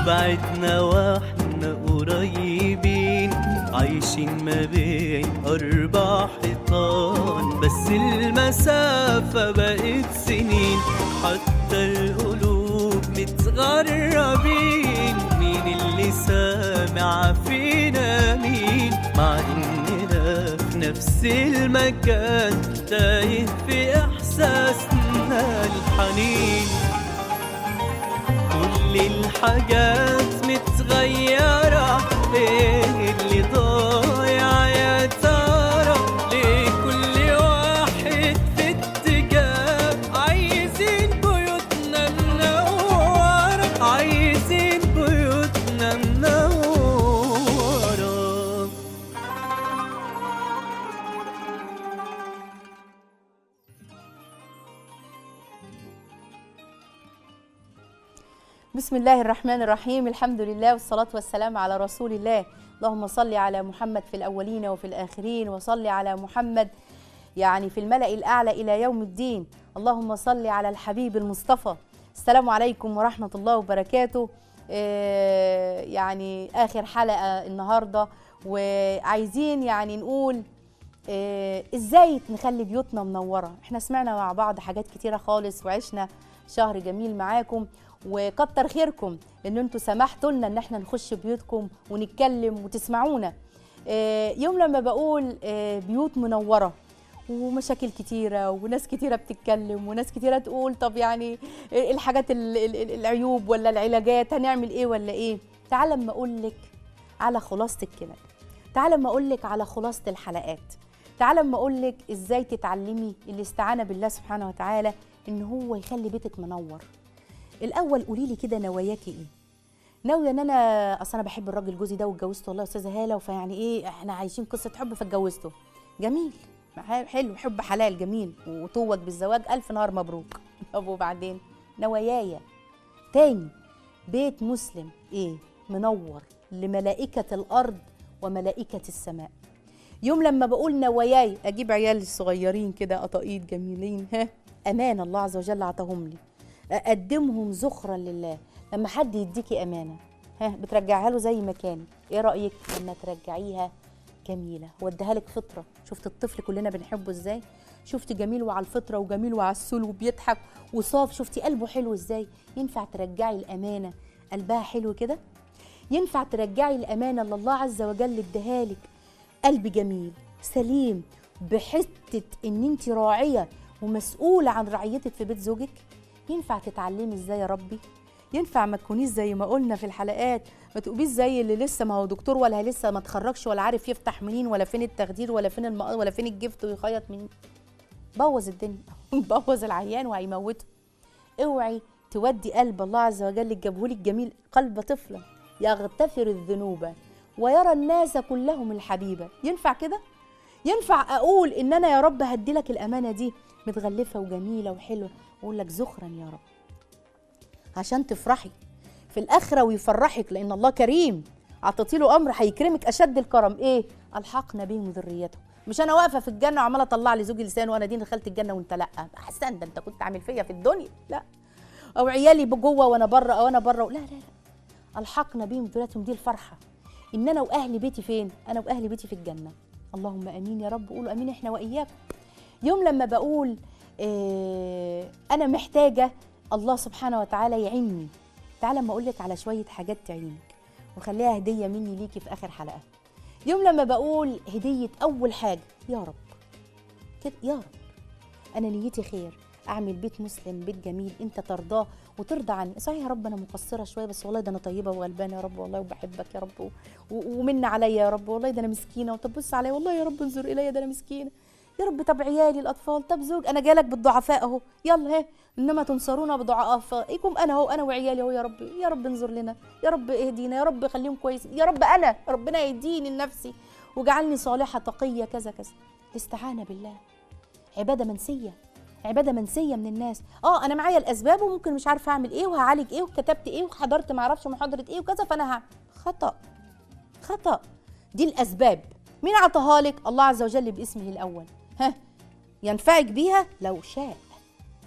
وبعدنا واحنا قريبين عايشين ما بين أربع حيطان بس المسافة بقت سنين حتى القلوب متغربين مين اللي سامع فينا مين مع إننا في نفس المكان تايه في إحساسنا الحنين كل الحاجات متغيرة ايه اللي ضايع يا ترى ليه كل واحد في اتجاه عايزين بيوتنا منورة عايزين بيوتنا منورة بسم الله الرحمن الرحيم الحمد لله والصلاة والسلام على رسول الله اللهم صل على محمد في الأولين وفي الآخرين وصل على محمد يعني في الملأ الأعلى إلى يوم الدين اللهم صل على الحبيب المصطفى السلام عليكم ورحمة الله وبركاته آه، يعني آخر حلقة النهاردة وعايزين يعني نقول آه، ازاي نخلي بيوتنا منوره احنا سمعنا مع بعض حاجات كتيره خالص وعشنا شهر جميل معاكم وكتر خيركم ان انتوا سمحتوا لنا ان احنا نخش بيوتكم ونتكلم وتسمعونا آه، يوم لما بقول آه، بيوت منوره ومشاكل كتيره وناس كتيره بتتكلم وناس كتيره تقول طب يعني الحاجات ال- ال- ال- العيوب ولا العلاجات هنعمل ايه ولا ايه تعال اما اقول لك على خلاصه الكلام تعال اما اقول لك على خلاصه الحلقات تعال اما اقول لك ازاي تتعلمي الاستعانه بالله سبحانه وتعالى ان هو يخلي بيتك منور الاول قولي لي كده نواياكي ايه ناويه ان انا اصل انا بحب الراجل جوزي ده واتجوزته والله يا استاذه هاله فيعني ايه احنا عايشين قصه حب فاتجوزته جميل حلو حب حلال جميل وتوج بالزواج الف نهار مبروك طب وبعدين نوايايا تاني بيت مسلم ايه منور لملائكه الارض وملائكه السماء يوم لما بقول نواياي اجيب عيال صغيرين كده قطاقيط جميلين ها امان الله عز وجل عطاهم لي اقدمهم ذخرا لله لما حد يديكي امانه ها بترجعها له زي ما كانت ايه رايك لما ترجعيها جميله وديها لك فطره شفت الطفل كلنا بنحبه ازاي شفت جميل وعلى الفطره وجميل وعلى السول وبيضحك وصاف شفتي قلبه حلو ازاي ينفع ترجعي الامانه قلبها حلو كده ينفع ترجعي الامانه اللي الله عز وجل اداها لك قلب جميل سليم بحته ان انت راعيه ومسؤوله عن رعيتك في بيت زوجك ينفع تتعلمي ازاي يا ربي ينفع ما تكونيش زي ما قلنا في الحلقات ما تبقيش زي اللي لسه ما هو دكتور ولا لسه ما اتخرجش ولا عارف يفتح منين ولا فين التخدير ولا فين الم... ولا فين الجفت ويخيط منين بوظ الدنيا بوظ العيان وهيموته اوعي تودي قلب الله عز وجل اللي جابهولك جميل قلب طفلا يغتفر الذنوب ويرى الناس كلهم الحبيبة ينفع كده؟ ينفع أقول إن أنا يا رب هدي لك الأمانة دي متغلفة وجميلة وحلوة وأقول لك ذخرا يا رب عشان تفرحي في الآخرة ويفرحك لأن الله كريم عطيتي له أمر هيكرمك أشد الكرم إيه؟ ألحقنا بهم ذريته مش أنا واقفة في الجنة وعمالة أطلع لي زوجي لسان وأنا دي دخلت الجنة وأنت لأ أحسن ده أنت كنت عامل فيا في الدنيا لا أو عيالي جوه وأنا بره أو أنا بره لا لا لا ألحقنا بهم ذريتهم دي الفرحة ان انا واهل بيتي فين انا واهل بيتي في الجنه اللهم امين يا رب قولوا امين احنا واياكم يوم لما بقول آه انا محتاجه الله سبحانه وتعالى يعيني تعالى اما اقول لك على شويه حاجات تعينك وخليها هديه مني ليكي في اخر حلقه يوم لما بقول هديه اول حاجه يا رب كده يا رب انا نيتي خير اعمل بيت مسلم بيت جميل انت ترضاه وترضى عني صحيح يا رب انا مقصره شويه بس والله ده انا طيبه وغلبانه يا رب والله وبحبك يا رب و- و- ومن عليا يا رب والله ده انا مسكينه وطب بص عليا والله يا رب انظر الي ده انا مسكينه يا رب طب عيالي الاطفال طب زوج انا جالك بالضعفاء اهو يلا ها انما تنصرون بضعفائكم انا اهو انا وعيالي اهو يا رب يا رب انظر لنا يا رب اهدينا يا رب خليهم كويسين يا رب انا ربنا يهديني لنفسي وجعلني صالحه تقيه كذا كذا الاستعانه بالله عباده منسيه عباده منسيه من الناس اه انا معايا الاسباب وممكن مش عارفه اعمل ايه وهعالج ايه وكتبت ايه وحضرت ما اعرفش محاضره ايه وكذا فانا هعمل خطا خطا دي الاسباب مين عطاها لك الله عز وجل باسمه الاول ها ينفعك بيها لو شاء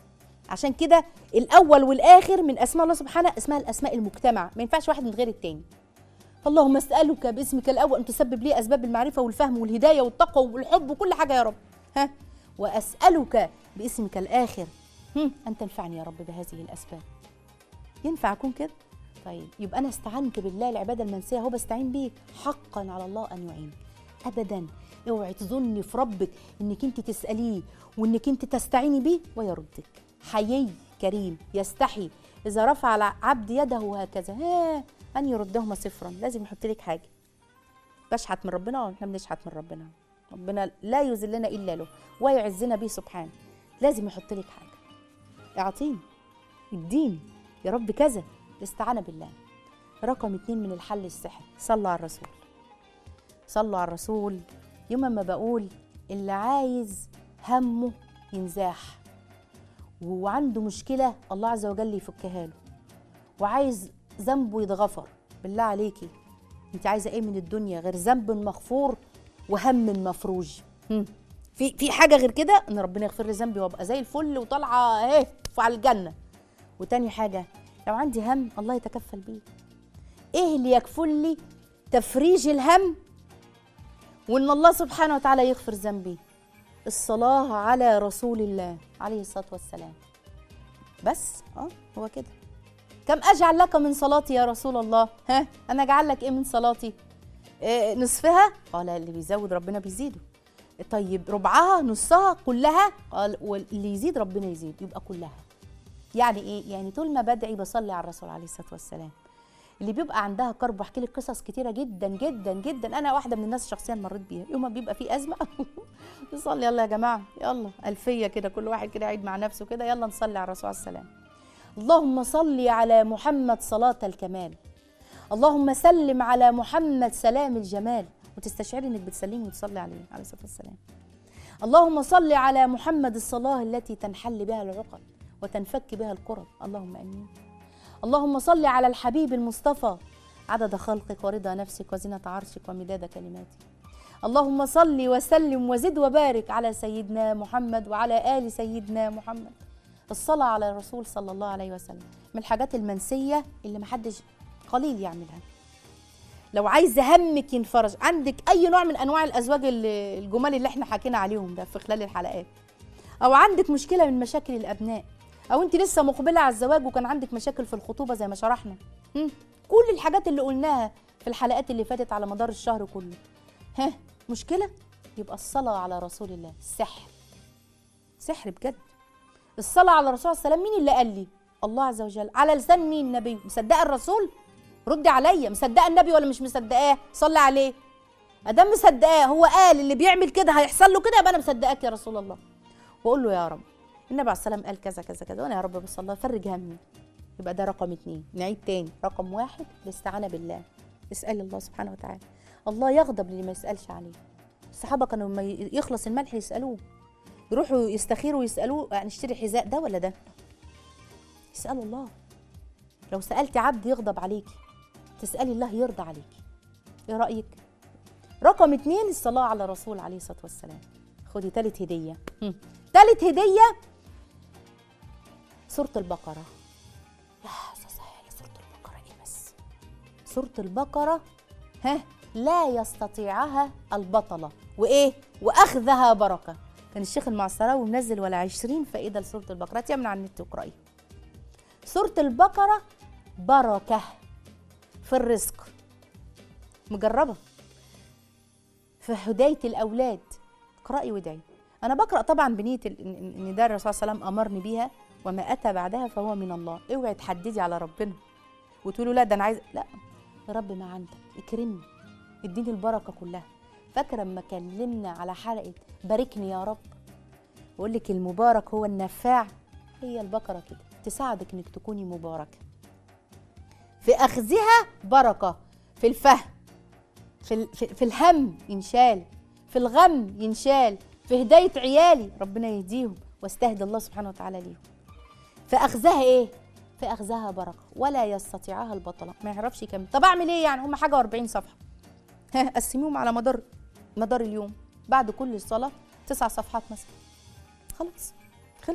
عشان كده الاول والاخر من اسماء الله سبحانه اسمها الاسماء المجتمع ما ينفعش واحد من غير التاني اللهم اسالك باسمك الاول ان تسبب لي اسباب المعرفه والفهم والهدايه والتقوى والحب وكل حاجه يا رب ها واسالك باسمك الاخر هم، ان تنفعني يا رب بهذه الاسباب ينفع اكون كده طيب يبقى انا استعنت بالله العباده المنسيه هو بستعين بيك حقا على الله ان يعينك ابدا اوعي تظني في ربك انك انت تساليه وانك انت تستعيني بيه ويردك حيي كريم يستحي اذا رفع على عبد يده هكذا ها ان يردهما صفرا لازم يحط لك حاجه بشحت من ربنا واحنا بنشحت من ربنا ربنا لا يذلنا الا له ويعزنا به سبحانه لازم يحط لك حاجه اعطيني اديني يا رب كذا الاستعانه بالله رقم اتنين من الحل السحر صلوا على الرسول صلوا على الرسول يوم ما بقول اللي عايز همه ينزاح وعنده مشكلة الله عز وجل يفكها له وعايز ذنبه يتغفر بالله عليكي انت عايزة ايه من الدنيا غير ذنب مغفور وهم مفروج هم. في في حاجة غير كده ان ربنا يغفر لي ذنبي وابقى زي الفل وطالعة اهي على الجنة وتاني حاجة لو عندي هم الله يتكفل بيه ايه اللي يكفل لي تفريج الهم وان الله سبحانه وتعالى يغفر ذنبي الصلاه على رسول الله عليه الصلاه والسلام بس اه هو كده كم اجعل لك من صلاتي يا رسول الله ها انا اجعل لك ايه من صلاتي إيه نصفها قال اللي بيزود ربنا بيزيده طيب ربعها نصها كلها قال واللي يزيد ربنا يزيد يبقى كلها يعني ايه يعني طول ما بدعي بصلي على الرسول عليه الصلاه والسلام اللي بيبقى عندها كرب واحكي لك قصص كتيره جدا جدا جدا انا واحده من الناس شخصيا مريت بيها يوم ما بيبقى في ازمه نصلي يلا يا جماعه يلا الفيه كده كل واحد كده يعيد مع نفسه كده يلا نصلي على الرسول عليه السلام اللهم صل على محمد صلاه الكمال اللهم سلم على محمد سلام الجمال وتستشعري انك بتسلمي وتصلي عليه عليه الصلاه والسلام اللهم صل على محمد الصلاه التي تنحل بها العقد وتنفك بها الكرب اللهم امين اللهم صل على الحبيب المصطفى عدد خلقك ورضا نفسك وزنة عرشك ومداد كلماتك اللهم صل وسلم وزد وبارك على سيدنا محمد وعلى آل سيدنا محمد الصلاة على الرسول صلى الله عليه وسلم من الحاجات المنسية اللي محدش قليل يعملها لو عايز همك ينفرج عندك أي نوع من أنواع الأزواج اللي- الجمال اللي احنا حكينا عليهم ده في خلال الحلقات أو عندك مشكلة من مشاكل الأبناء او انت لسه مقبله على الزواج وكان عندك مشاكل في الخطوبه زي ما شرحنا هم؟ كل الحاجات اللي قلناها في الحلقات اللي فاتت على مدار الشهر كله ها مشكله يبقى الصلاه على رسول الله سحر سحر بجد الصلاه على الرسول صلى الله عليه وسلم مين اللي قال لي الله عز وجل على لسان مين النبي مصدقه الرسول ردي عليا مصدقه النبي ولا مش مصدقاه صلي عليه ادام مصدقاه هو قال اللي بيعمل كده هيحصل له كده يبقى انا مصدقاك يا رسول الله واقول له يا رب النبي عليه السلام قال كذا كذا كذا وانا يا رب بس الله فرج همي يبقى ده رقم اتنين نعيد تاني رقم واحد الاستعانة بالله اسألي الله سبحانه وتعالى الله يغضب للي ما يسألش عليه الصحابة كانوا لما ي- يخلص الملح يسألوه يروحوا يستخيروا يسألوه يعني نشتري حذاء ده ولا ده يسألوا الله لو سألتي عبد يغضب عليكي تسألي الله يرضى عليكي ايه رأيك رقم اتنين الصلاة على الرسول عليه الصلاة والسلام خدي تالت هدية هم. تالت هدية سورة البقرة يا أستاذ هالة، سورة البقرة ايه بس سورة البقرة ها لا يستطيعها البطلة وايه واخذها بركة كان الشيخ المعصراوي منزل ولا عشرين فائدة لسورة البقرة تعمل على النت وقرأي سورة البقرة بركة في الرزق مجربة في هداية الأولاد اقرأي وادعي أنا بقرأ طبعا بنية ال- إن إن ده الرسول صلى الله عليه وسلم أمرني بيها وما أتى بعدها فهو من الله اوعي تحددي على ربنا وتقولوا لا ده أنا عايز لا يا رب ما عندك اكرمني اديني البركة كلها فاكرة لما كلمنا على حلقة باركني يا رب بقول لك المبارك هو النفاع هي البقرة كده تساعدك انك تكوني مباركة في أخذها بركة في الفهم في, ال- في, في الهم ينشال في الغم ينشال في هداية عيالي ربنا يهديهم واستهدي الله سبحانه وتعالى ليهم في أخذها إيه؟ في أخذها بركة ولا يستطيعها البطلة ما يعرفش يكمل طب أعمل إيه يعني هم حاجة و40 صفحة ها قسميهم على مدار مدار اليوم بعد كل صلاة تسع صفحات مثلا خلاص خلصت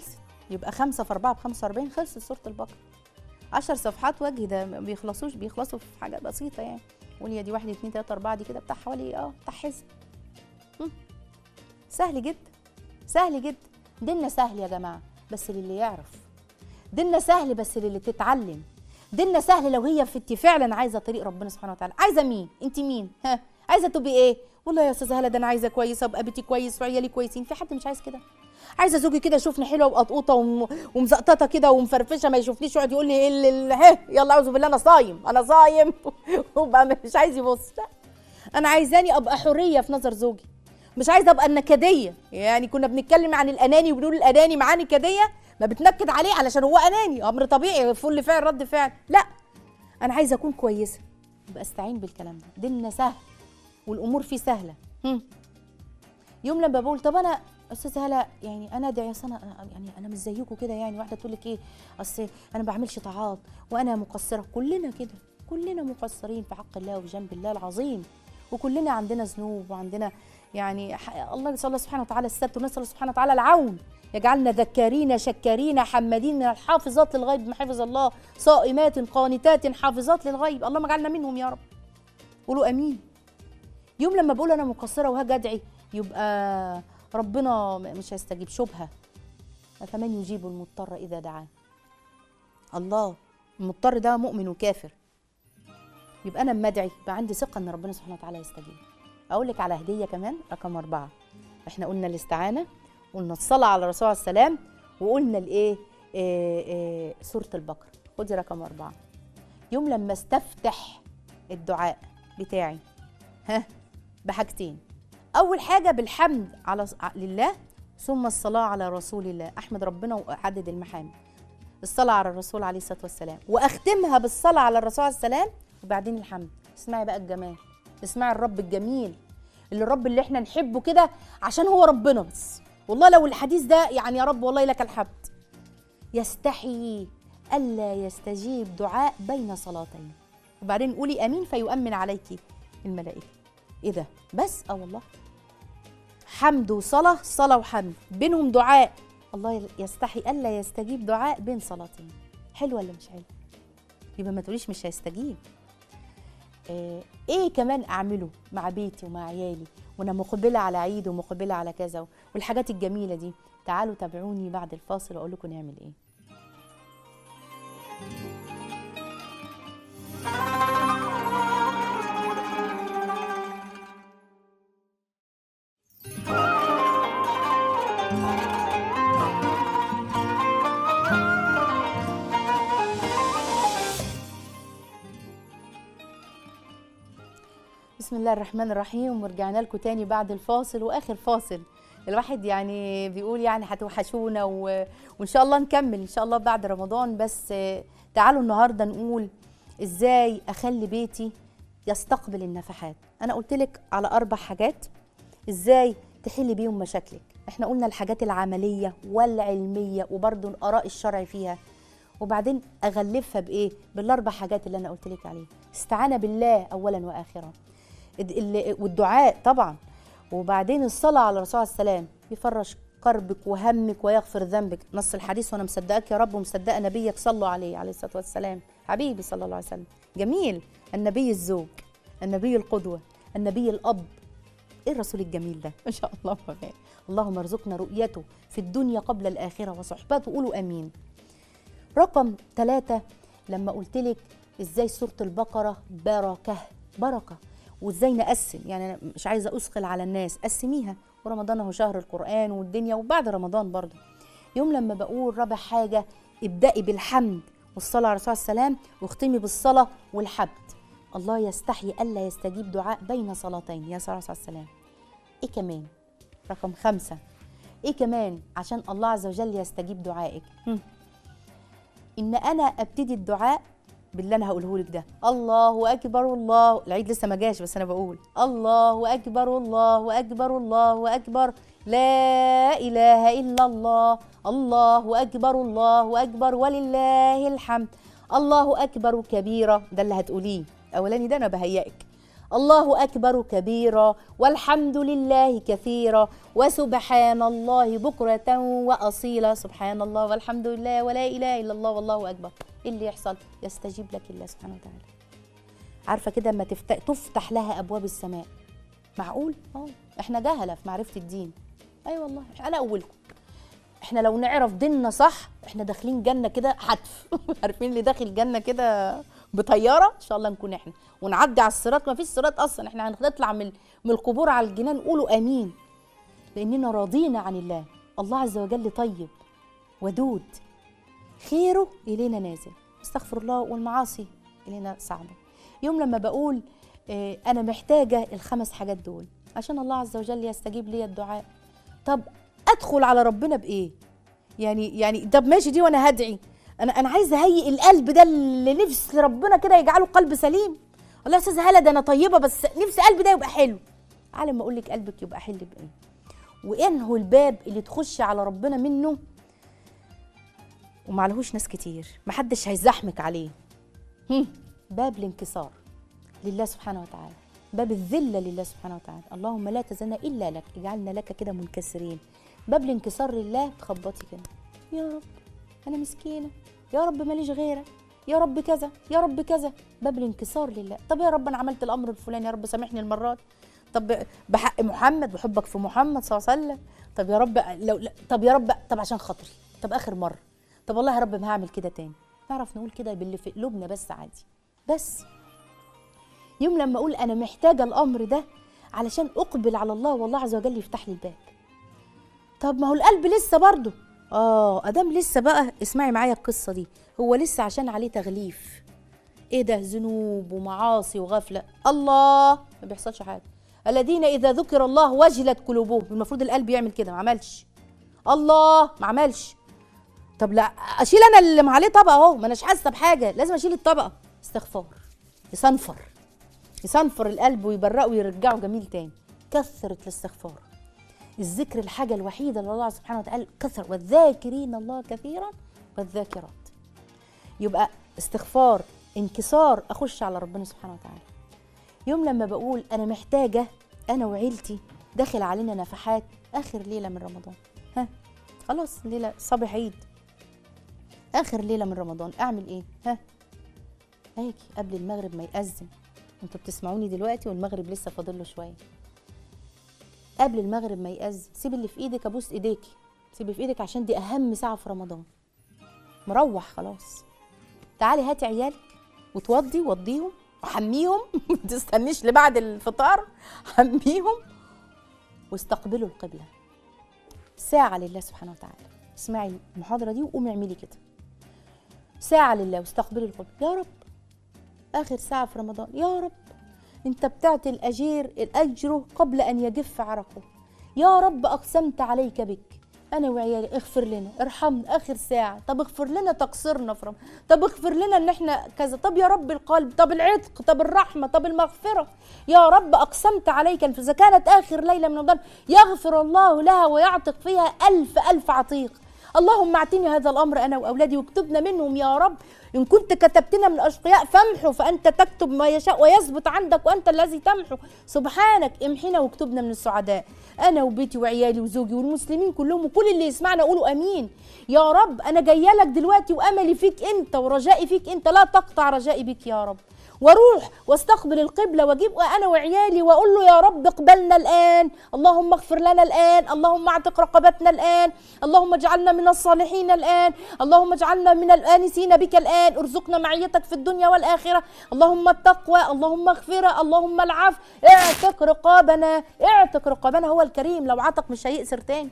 يبقى خمسة في أربعة بخمسة وأربعين خلصت سورة البقرة عشر صفحات وجه ده ما بيخلصوش بيخلصوا في حاجة بسيطة يعني قول يا دي واحد اتنين تلاتة أربعة دي كده بتاع حوالي اه بتاع حزب هم. سهل جدا سهل جدا ديننا سهل يا جماعة بس للي يعرف ديننا سهل بس للي تتعلم ديننا سهل لو هي في انت فعلا عايزه طريق ربنا سبحانه وتعالى عايزه مين انت مين ها عايزه تبقي ايه والله يا استاذه هلا ده انا عايزه كويسه ابقى بيتي كويس وعيالي كويسين في حد مش عايز كده عايزه زوجي كده يشوفني حلوه وقطقوطه وم- ومزقططه كده ومفرفشه ما يشوفنيش يقعد يقول لي ايه ال- ال- ها يلا اعوذ بالله انا صايم انا صايم وبقى مش عايز يبص لا انا عايزاني ابقى حريه في نظر زوجي مش عايزه ابقى النكديه يعني كنا بنتكلم عن الاناني وبنقول الاناني معاه نكديه ما بتنكد عليه علشان هو اناني امر طبيعي فل فعل رد فعل لا انا عايزه اكون كويسه يبقى استعين بالكلام ده ديننا سهل والامور فيه سهله هم. يوم لما بقول طب انا استاذ هلا يعني انا ادعي اصل انا أنا- يعني انا مش زيكم كده يعني واحده تقول لك ايه اصل انا ما بعملش طاعات وانا مقصره كلنا كده كلنا مقصرين في حق الله وفي جنب الله العظيم وكلنا عندنا ذنوب وعندنا يعني ح- الله نسال الله سبحانه وتعالى الستر ونسال الله سبحانه وتعالى العون يجعلنا ذكارين شكارين حمادين من الحافظات للغيب ما حفظ الله صائمات قانتات حافظات للغيب اللهم اجعلنا منهم يا رب قولوا امين يوم لما بقول انا مقصره وهاجي ادعي يبقى ربنا م- مش هيستجيب شبهه فمن يجيب المضطر اذا دعاه الله المضطر ده مؤمن وكافر يبقى انا اما ادعي يبقى عندي ثقه ان ربنا سبحانه وتعالى يستجيب اقول لك على هديه كمان رقم أربعة احنا قلنا الاستعانه قلنا الصلاه على الرسول عليه السلام وقلنا الايه إيه إيه سوره البقره خدي رقم أربعة يوم لما استفتح الدعاء بتاعي ها بحاجتين اول حاجه بالحمد على لله ثم الصلاه على رسول الله احمد ربنا واحدد المحامد الصلاه على الرسول عليه الصلاه والسلام واختمها بالصلاه على الرسول عليه السلام وبعدين الحمد اسمعي بقى الجمال اسمعي الرب الجميل اللي الرب اللي احنا نحبه كده عشان هو ربنا بس والله لو الحديث ده يعني يا رب والله لك الحمد يستحي الا يستجيب دعاء بين صلاتين وبعدين قولي امين فيؤمن عليك الملائكه ايه ده بس اه والله حمد وصلاه صلاه وحمد بينهم دعاء الله يستحي الا يستجيب دعاء بين صلاتين حلو ولا مش حلو يبقى ما تقوليش مش هيستجيب آه، ايه كمان اعمله مع بيتي ومع عيالي وانا مقبله على عيد ومقبله على كذا والحاجات الجميله دي تعالوا تابعوني بعد الفاصل واقول لكم نعمل ايه بسم الله الرحمن الرحيم ورجعنا لكم تاني بعد الفاصل واخر فاصل الواحد يعني بيقول يعني هتوحشونا و... وان شاء الله نكمل ان شاء الله بعد رمضان بس آه، تعالوا النهارده نقول ازاي اخلي بيتي يستقبل النفحات انا قلت لك على اربع حاجات ازاي تحلي بيهم مشاكلك احنا قلنا الحاجات العمليه والعلميه وبرضو الاراء الشرعي فيها وبعدين اغلفها بايه بالاربع حاجات اللي انا قلت لك عليها استعانه بالله اولا واخرا الد- ال- والدعاء طبعا وبعدين الصلاه على الرسول عليه السلام يفرش كربك وهمك ويغفر ذنبك نص الحديث وانا مصدقك يا رب ومصدقه نبيك صلوا عليه عليه الصلاه والسلام حبيبي صلى الله عليه وسلم جميل النبي الزوج النبي القدوه النبي الاب ايه الرسول الجميل ده ما شاء الله وفاء. اللهم ارزقنا رؤيته في الدنيا قبل الاخره وصحبته قولوا امين رقم ثلاثة لما قلت لك ازاي سورة البقرة بركة بركة وازاي نقسم يعني انا مش عايزة اثقل على الناس قسميها ورمضان هو شهر القرآن والدنيا وبعد رمضان برضه يوم لما بقول رابع حاجة ابدأي بالحمد والصلاة على الرسول عليه السلام واختمي بالصلاة والحمد الله يستحي ألا يستجيب دعاء بين صلاتين يا صلى الله عليه وسلم ايه كمان رقم خمسة ايه كمان عشان الله عز وجل يستجيب دعائك هم. ان انا ابتدي الدعاء باللي انا هقوله لك ده الله اكبر الله العيد لسه ما جاش بس انا بقول الله اكبر الله اكبر الله اكبر لا اله الا الله الله اكبر الله اكبر ولله الحمد الله اكبر كبيرا ده اللي هتقوليه اولاني ده انا بهيئك الله اكبر كبيرا والحمد لله كثيرا وسبحان الله بكره واصيلا سبحان الله والحمد لله ولا اله الا الله والله اكبر ايه اللي يحصل يستجيب لك الله سبحانه وتعالى عارفه كده اما تفتح, تفتح لها ابواب السماء معقول اه احنا جهله في معرفه الدين اي أيوة والله انا اولكم احنا لو نعرف ديننا صح احنا داخلين جنه كده حتف عارفين اللي داخل جنه كده بطياره ان شاء الله نكون احنا ونعدي على الصراط ما فيش صراط اصلا احنا هنطلع من من القبور على الجنان قولوا امين لاننا راضين عن الله الله عز وجل طيب ودود خيره الينا نازل استغفر الله والمعاصي الينا صعبه يوم لما بقول اه انا محتاجه الخمس حاجات دول عشان الله عز وجل يستجيب لي الدعاء طب ادخل على ربنا بايه يعني يعني طب ماشي دي وانا هدعي انا انا عايزه اهيئ القلب ده اللي نفس ربنا كده يجعله قلب سليم والله يا استاذ هلا ده انا طيبه بس نفسي قلبي ده يبقى حلو على ما اقول لك قلبك يبقى حلو بايه وانه الباب اللي تخش على ربنا منه ومعلهوش ناس كتير محدش هيزحمك عليه هم. باب الانكسار لله سبحانه وتعالى باب الذله لله سبحانه وتعالى اللهم لا تزلنا الا لك اجعلنا لك كده منكسرين باب الانكسار لله تخبطي كده يا رب انا مسكينه يا رب ماليش غيرك يا رب كذا يا رب كذا باب الانكسار لله طب يا رب انا عملت الامر الفلاني يا رب سامحني المرات طب بحق محمد بحبك في محمد صلى الله عليه وسلم طب يا رب لو لا طب يا رب طب عشان خاطري طب اخر مره طب والله يا رب ما هعمل كده تاني نعرف نقول كده باللي في قلوبنا بس عادي بس يوم لما اقول انا محتاجه الامر ده علشان اقبل على الله والله عز وجل يفتح لي الباب طب ما هو القلب لسه برضه اه ادام لسه بقى اسمعي معايا القصه دي هو لسه عشان عليه تغليف ايه ده ذنوب ومعاصي وغفله الله ما بيحصلش حاجه الذين اذا ذكر الله وجلت قلوبهم المفروض القلب يعمل كده ما عملش الله ما عملش طب لا اشيل انا اللي عليه طبقه اهو ما اناش حاسه بحاجه لازم اشيل الطبقه استغفار يصنفر يصنفر القلب ويبرقه ويرجعه جميل تاني كثرة الاستغفار الذكر الحاجة الوحيدة اللي الله سبحانه وتعالى كثر والذاكرين الله كثيرا والذاكرات يبقى استغفار انكسار اخش على ربنا سبحانه وتعالى يوم لما بقول انا محتاجة انا وعيلتي داخل علينا نفحات اخر ليلة من رمضان ها خلاص ليلة صباح عيد اخر ليلة من رمضان اعمل ايه ها اجي قبل المغرب ما يأذن انتوا بتسمعوني دلوقتي والمغرب لسه فاضل له شويه قبل المغرب ما يأذن سيب اللي في ايدك ابوس ايديكي سيبي في ايدك عشان دي اهم ساعه في رمضان مروح خلاص تعالي هاتي عيالك وتوضي وضيهم وحميهم ما تستنيش لبعد الفطار حميهم واستقبلوا القبله ساعه لله سبحانه وتعالى اسمعي المحاضره دي وقومي اعملي كده ساعه لله واستقبلي القبله يا رب اخر ساعه في رمضان يا رب انت بتعطي الاجير الاجر قبل ان يجف عرقه يا رب اقسمت عليك بك انا وعيالي اغفر لنا ارحمنا اخر ساعه طب اغفر لنا تقصيرنا في رمضان طب اغفر لنا ان احنا كذا طب يا رب القلب طب العتق طب الرحمه طب المغفره يا رب اقسمت عليك ان اذا كانت اخر ليله من رمضان يغفر الله لها ويعتق فيها الف الف عتيق اللهم اعطني هذا الامر انا واولادي واكتبنا منهم يا رب ان كنت كتبتنا من الاشقياء فامحو فانت تكتب ما يشاء ويثبت عندك وانت الذي تمحو سبحانك امحنا واكتبنا من السعداء انا وبيتي وعيالي وزوجي والمسلمين كلهم وكل اللي يسمعنا قولوا امين يا رب انا جايه لك دلوقتي واملي فيك انت ورجائي فيك انت لا تقطع رجائي بك يا رب واروح واستقبل القبله واجيب انا وعيالي واقول له يا رب اقبلنا الان اللهم اغفر لنا الان اللهم اعتق رقبتنا الان اللهم اجعلنا من الصالحين الان اللهم اجعلنا من الانسين بك الان ارزقنا معيتك في الدنيا والاخره اللهم التقوى اللهم اغفره اللهم العفو اعتق رقابنا اعتق رقابنا هو الكريم لو عتق مش هيأسر تاني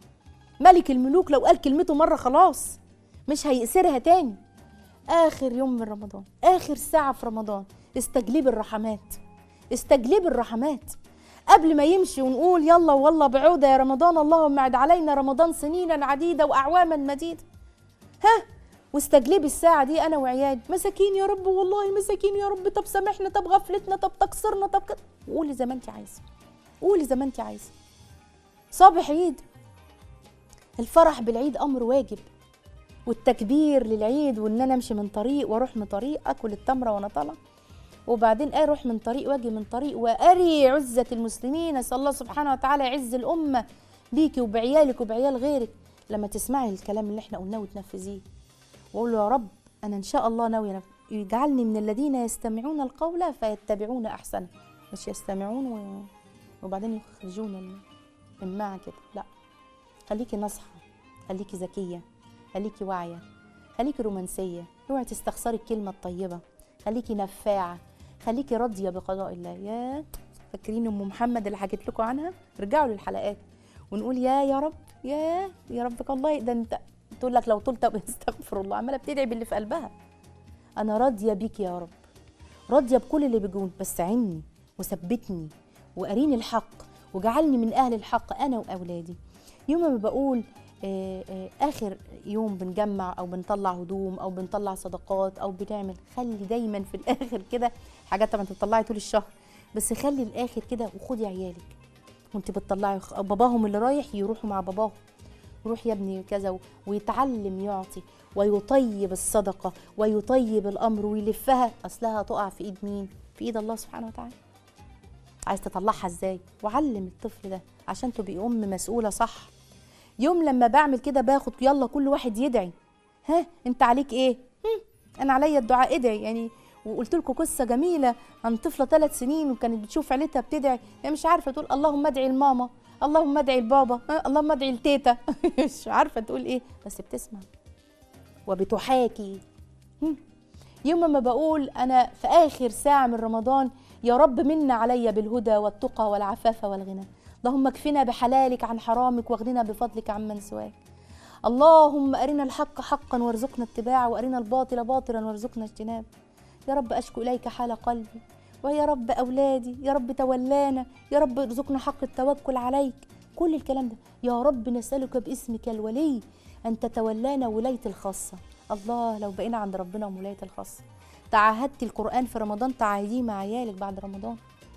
ملك الملوك لو قال كلمته مره خلاص مش هيأسرها تاني اخر يوم من رمضان اخر ساعه في رمضان استجلب الرحمات استجلب الرحمات قبل ما يمشي ونقول يلا والله بعودة يا رمضان اللهم اعد علينا رمضان سنينا عديدة وأعواما مديدة ها واستجلبي الساعة دي أنا وعيالي مساكين يا رب والله مساكين يا رب طب سامحنا طب غفلتنا طب تقصيرنا طب كده قولي زي ما أنت عايزة قولي زي ما أنت عايزة صبح عيد الفرح بالعيد أمر واجب والتكبير للعيد وان انا امشي من طريق واروح من طريق اكل التمره وانا طالعه وبعدين اروح من طريق واجي من طريق واري عزه المسلمين اسال الله سبحانه وتعالى يعز الامه بيكي وبعيالك وبعيال غيرك لما تسمعي الكلام اللي احنا قلناه وتنفذيه واقول له يا رب انا ان شاء الله ناويه نف- يجعلني من الذين يستمعون القول فيتبعون احسنه مش يستمعون و... وبعدين يخرجون ال- من معه كده لا خليكي ناصحه خليكي ذكيه خليكي واعيه خليكي رومانسيه اوعي تستخسري الكلمه الطيبه خليكي نفاعه خليكي راضيه بقضاء الله يا فاكرين ام محمد اللي حكيت لكم عنها رجعوا للحلقات ونقول يا يا رب يا يا ربك الله ده انت تقول لك لو طلت استغفر الله عماله بتدعي باللي في قلبها انا راضيه بيك يا رب راضيه بكل اللي بيجون بس عني وثبتني واريني الحق وجعلني من اهل الحق انا واولادي يوم ما بقول آه، آه، اخر يوم بنجمع او بنطلع هدوم او بنطلع صدقات او بنعمل خلي دايما في الاخر كده حاجات طبعا بتطلعي طول الشهر بس خلي الاخر كده وخدي عيالك وانت بتطلعي خ- باباهم اللي رايح يروحوا مع باباهم روح يا ابني كذا و- ويتعلم يعطي ويطيب الصدقه ويطيب الامر ويلفها اصلها تقع في ايد مين في ايد الله سبحانه وتعالى عايز تطلعها ازاي وعلم الطفل ده عشان تبقي ام مسؤوله صح يوم لما بعمل كده باخد يلا كل واحد يدعي ها انت عليك ايه هم، انا عليا الدعاء ادعي يعني وقلت لكم قصه جميله عن طفله ثلاث سنين وكانت بتشوف عيلتها بتدعي هي مش عارفه تقول اللهم ادعي لماما اللهم ادعي لبابا ها، اللهم ادعي لتيتا مش عارفه تقول ايه بس بتسمع وبتحاكي هم. يوم ما بقول انا في اخر ساعه من رمضان يا رب من علي بالهدى والتقى والعفاف والغنى اللهم اكفنا بحلالك عن حرامك واغننا بفضلك عمن سواك اللهم ارنا الحق حقا وارزقنا اتباعه وارنا الباطل باطلا وارزقنا اجتنابه يا رب اشكو اليك حال قلبي ويا رب اولادي يا رب تولانا يا رب ارزقنا حق التوكل عليك كل الكلام ده يا رب نسالك باسمك الولي ان تتولانا ولايه الخاصه الله لو بقينا عند ربنا ولايه الخاصه تعاهدتي القران في رمضان تعاهديه مع عيالك بعد رمضان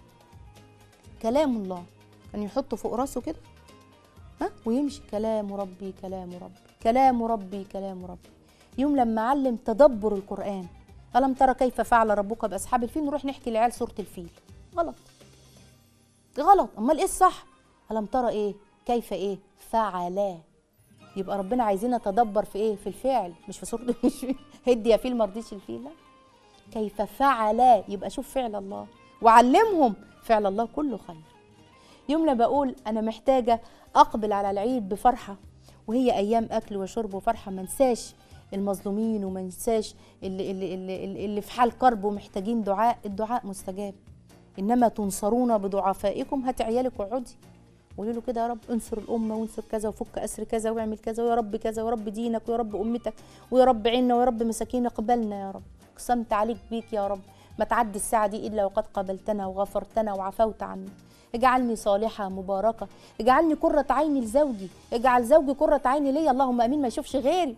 كلام الله كان يحطه فوق راسه كده ها ويمشي كلام ربي كلام ربي كلام ربي كلام ربي يوم لما علم تدبر القرآن ألم ترى كيف فعل ربك بأصحاب الفيل نروح نحكي للعيال سورة الفيل غلط غلط أمال إيه الصح ألم ترى إيه كيف إيه فعلا يبقى ربنا عايزيننا تدبر في إيه في الفعل مش في سورة مش في هدي يا فيل مرضيش الفيل لا كيف فعلا يبقى شوف فعل الله وعلمهم فعل الله كله خير يوم لما بقول انا محتاجه اقبل على العيد بفرحه وهي ايام اكل وشرب وفرحه ما انساش المظلومين وما انساش اللي, اللي, اللي, اللي, اللي في حال كرب ومحتاجين دعاء الدعاء مستجاب انما تنصرون بضعفائكم هات عيالك وقعدي قولي له كده يا رب انصر الامه وانصر كذا وفك اسر كذا واعمل كذا ويا رب كذا ويا رب دينك ويا رب امتك ويا رب عنا ويا رب مساكين اقبلنا يا رب اقسمت عليك بيك يا رب ما تعدي الساعه دي الا وقد قبلتنا وغفرتنا وعفوت عنا اجعلني صالحة مباركة اجعلني قرة عيني لزوجي اجعل زوجي قرة عيني ليا اللهم امين ما يشوفش غيري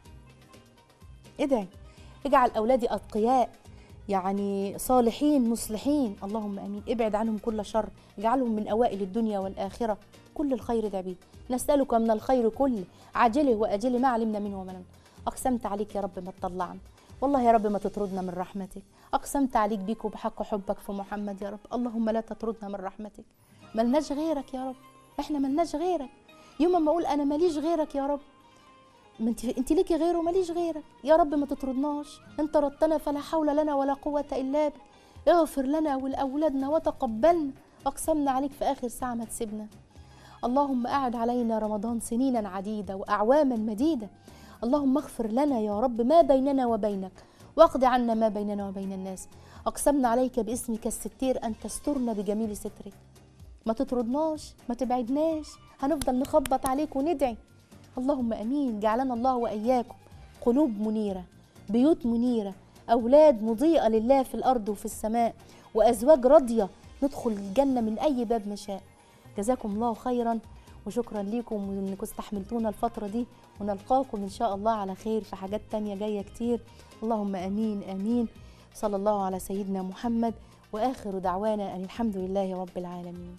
ادعي اجعل اولادي اتقياء يعني صالحين مصلحين اللهم امين ابعد عنهم كل شر اجعلهم من اوائل الدنيا والاخره كل الخير ده بيه نسالك من الخير كله عاجله واجله ما علمنا منه وما لم اقسمت عليك يا رب ما تطلعنا والله يا رب ما تطردنا من رحمتك اقسمت عليك بيك وبحق حبك في محمد يا رب اللهم لا تطردنا من رحمتك ملناش غيرك يا رب احنا ملناش غيرك يوم ما اقول انا ماليش غيرك يا رب ما انت انت ليكي غيره ماليش غيرك يا رب ما تطردناش انت ردتنا فلا حول لنا ولا قوه الا بك اغفر لنا ولاولادنا وتقبلنا اقسمنا عليك في اخر ساعه ما تسيبنا اللهم اعد علينا رمضان سنينا عديده واعواما مديده اللهم اغفر لنا يا رب ما بيننا وبينك واقض عنا ما بيننا وبين الناس اقسمنا عليك باسمك الستير ان تسترنا بجميل سترك ما تطردناش ما تبعدناش هنفضل نخبط عليك وندعي اللهم امين جعلنا الله واياكم قلوب منيره بيوت منيره اولاد مضيئه لله في الارض وفي السماء وازواج راضيه ندخل الجنه من اي باب نشاء جزاكم الله خيرا وشكرا لكم وانكم استحملتونا الفتره دي ونلقاكم ان شاء الله على خير في حاجات تانية جايه كتير اللهم امين امين صلى الله على سيدنا محمد واخر دعوانا ان الحمد لله رب العالمين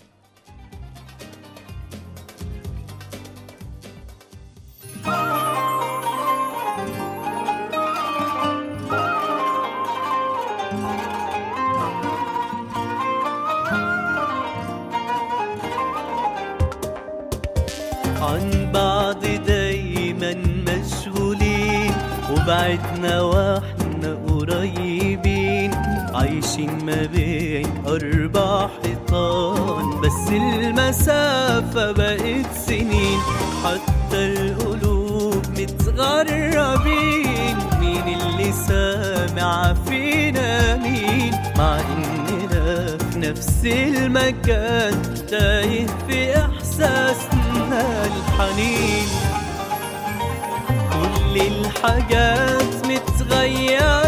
عن بعض دايما مشغولين وبعدنا واحنا قريبين عايشين ما بين أربع حيطان بس المسافة بقت سنين حتى القلوب متغربين مين اللي سامع فينا مين مع إننا في نفس المكان تايه في إحساسنا الحنين كل الحاجات متغيرة